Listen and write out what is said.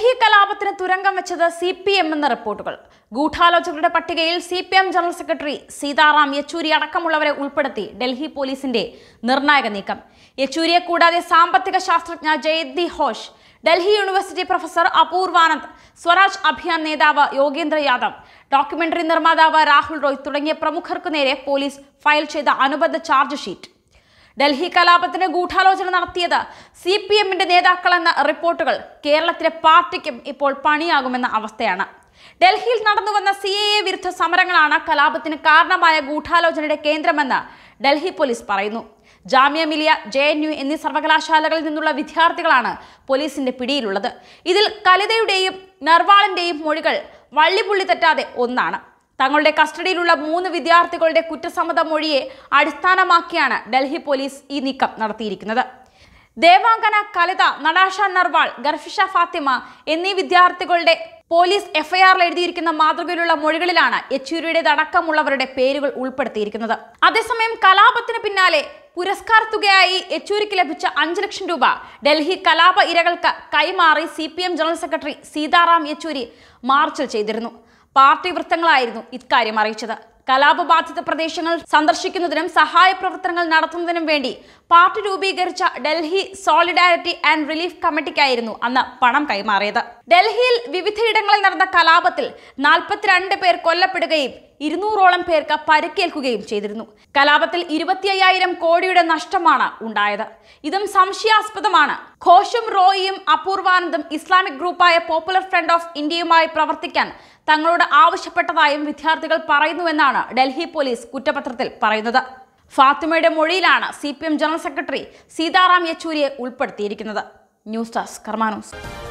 ഡൽഹി കലാപത്തിന് തുരങ്കം വെച്ചത് സി പി എം എന്ന റിപ്പോർട്ടുകൾ ഗൂഢാലോചകരുടെ പട്ടികയിൽ C P M general secretary Sitaram Yechury അടക്കമുള്ളവരെ ഉൾപ്പെടുത്തി ഡൽഹി പോലീസിന്റെ നിർണായക നീക്കം യെച്ചൂരിയെ കൂടാതെ സാമ്പത്തിക ശാസ്ത്രജ്ഞ ജയന്തി ഘോഷ് ഡൽഹി യൂണിവേഴ്സിറ്റി പ്രൊഫസർ അപൂർവാനന്ദ് സ്വരാജ് അഭിയാൻ നേതാവ് യോഗേന്ദ്ര യാദവ് ഡോക്യുമെന്ററി നിർമ്മാതാവ് രാഹുൽ റോയ് തുടങ്ങിയ പ്രമുഖർക്കു നേരെ പോലീസ് ഫയൽ ചെയ്ത അനുബന്ധ ചാർജ് ഷീറ്റ് ഡൽഹി കലാപത്തിന് ഗൂഢാലോചന നടത്തിയത് സി പി എമ്മിന്റെ നേതാക്കളെന്ന റിപ്പോർട്ടുകൾ കേരളത്തിലെ പാർട്ടിക്കും ഇപ്പോൾ പണിയാകുമെന്ന അവസ്ഥയാണ് ഡൽഹിയിൽ നടന്നുവന്ന സി എ എ വിരുദ്ധ സമരങ്ങളാണ് കലാപത്തിന് കാരണമായ ഗൂഢാലോചനയുടെ കേന്ദ്രമെന്ന് ഡൽഹി പോലീസ് പറയുന്നു ജാമ്യ മിലിയ ജെ എൻ യു എന്നീ സർവകലാശാലകളിൽ നിന്നുള്ള വിദ്യാർത്ഥികളാണ് പോലീസിന്റെ പിടിയിലുള്ളത് ഇതിൽ കലിതയുടെയും നർവാളിന്റെയും മൊഴികൾ വള്ളിപുള്ളി തെറ്റാതെ ഒന്നാണ് തങ്ങളുടെ കസ്റ്റഡിയിലുള്ള മൂന്ന് വിദ്യാർത്ഥികളുടെ കുറ്റസമ്മത മൊഴിയെ അടിസ്ഥാനമാക്കിയാണ് ഡൽഹി പോലീസ് ഈ നീക്കം നടത്തിയിരിക്കുന്നത് ദേവാംഗന കലിത നടാഷ നർവാൾ ഗർഫിഷ ഫാത്തിമ എന്നീ വിദ്യാർത്ഥികളുടെ പോലീസ് എഫ്ഐആറിൽ എഴുതിയിരിക്കുന്ന മാതൃകയിലുള്ള മൊഴികളിലാണ് യെച്ചൂരിയുടേതടക്കമുള്ളവരുടെ പേരുകൾ ഉൾപ്പെടുത്തിയിരിക്കുന്നത് അതേസമയം കലാപത്തിന് പിന്നാലെ പുരസ്കാര തുകയായി യെച്ചൂരിക്ക് ലഭിച്ച അഞ്ച് ലക്ഷം രൂപ ഡൽഹി കലാപ ഇരകൾക്ക് കൈമാറി C general secretary Sitaram Yechury മാർച്ചിൽ ചെയ്തിരുന്നു പാർട്ടി വൃത്തങ്ങളായിരുന്നു ഇക്കാര്യം അറിയിച്ചത് കലാപബാധിത പ്രദേശങ്ങൾ സന്ദർശിക്കുന്നതിനും സഹായ പ്രവർത്തനങ്ങൾ നടത്തുന്നതിനും വേണ്ടി പാർട്ടി രൂപീകരിച്ച ഡൽഹി സോളിഡാരിറ്റി ആൻഡ് റിലീഫ് കമ്മിറ്റിക്കായിരുന്നു അന്ന് പണം കൈമാറിയത് ഡൽഹിയിൽ വിവിധയിടങ്ങളിൽ നടന്ന കലാപത്തിൽ നാൽപ്പത്തിരണ്ട് പേർ കൊല്ലപ്പെടുകയും ഇരുന്നൂറോളം പേർക്ക് പരിക്കേൽക്കുകയും ചെയ്തിരുന്നു കലാപത്തിൽ ഇരുപത്തി അയ്യായിരം കോടിയുടെ നഷ്ടമാണ് ഉണ്ടായത് ഇതും സംശയാസ്പദമാണ് ഘോഷും റോയിയും അപൂർവാനന്ദും ഇസ്ലാമിക് ഗ്രൂപ്പായ പോപ്പുലർ ഫ്രണ്ട് ഓഫ് ഇന്ത്യയുമായി പ്രവർത്തിക്കാൻ തങ്ങളോട് ആവശ്യപ്പെട്ടതായും വിദ്യാർത്ഥികൾ പറയുന്നുവെന്നാണ് ഡൽഹി പോലീസ് കുറ്റപത്രത്തിൽ പറയുന്നത് ഫാത്തിമയുടെ മൊഴിയിലാണ് സി ജനറൽ സെക്രട്ടറി സീതാറാം യെച്ചൂരിയെ ഉൾപ്പെടുത്തിയിരിക്കുന്നത് ന്യൂസ് ഡെസ്ക് കർമാനൂസ്